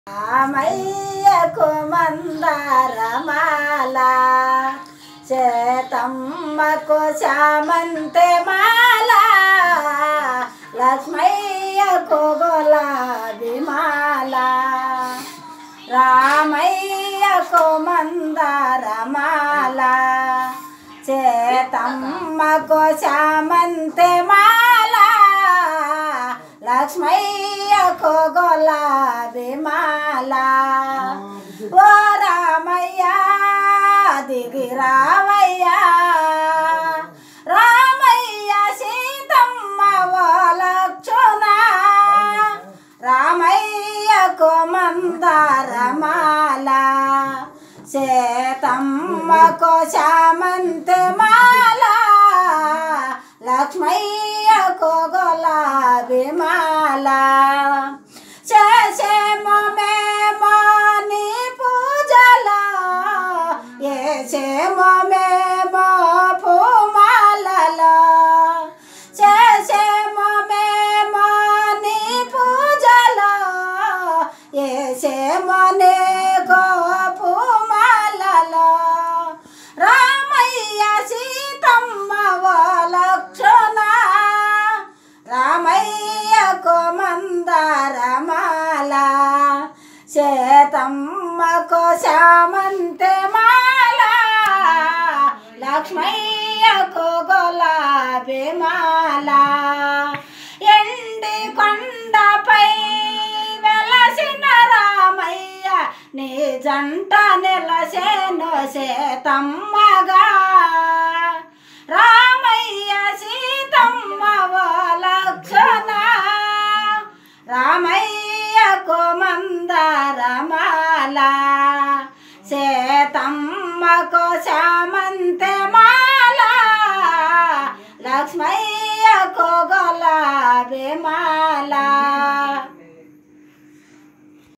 రామయ్యకు మందారమాల చేతమ్మకు చామంతి మాల లక్ష్మయ్యకు గులాబీ మాల రామయ్యకు మందారమాల చేతమ్మకు చామంతి మాల లక్ష్మయ్యకు గులాబీ మాల ఓ రామయ్య దిగి రావయ్యా రామయ్య సీతమ్మ ఓ లక్షణ రామయ్యకు మందారమాల సీతమ్మకు చామంతి మాల లక్ష్మయ్యకు గులాబీ మాల చేసేమో మేము నీ పూజలో ఏసేమో మేము పూమాలలో చేసేమో మేము నీ పూజలో ఏసేమో నీకు పూమాలలో రామయ్య సీతమ్మ ఓ లక్షణ రామయ్యకు మందారమాల చేతమ్మకు శామంతి మాల లక్ష్మయ్యకు గులాబీ మాల ఎండి కొండపై వెలసిన రామయ్య నీ జంట నిలసేను సేతమ్మగా రామయ్య సీతమ్మ ఓ లక్షణ రామయ్యకు మందారమాల సేతమ్మకు శామంతి మాల లక్ష్మయ్యకు గులాబీ మాల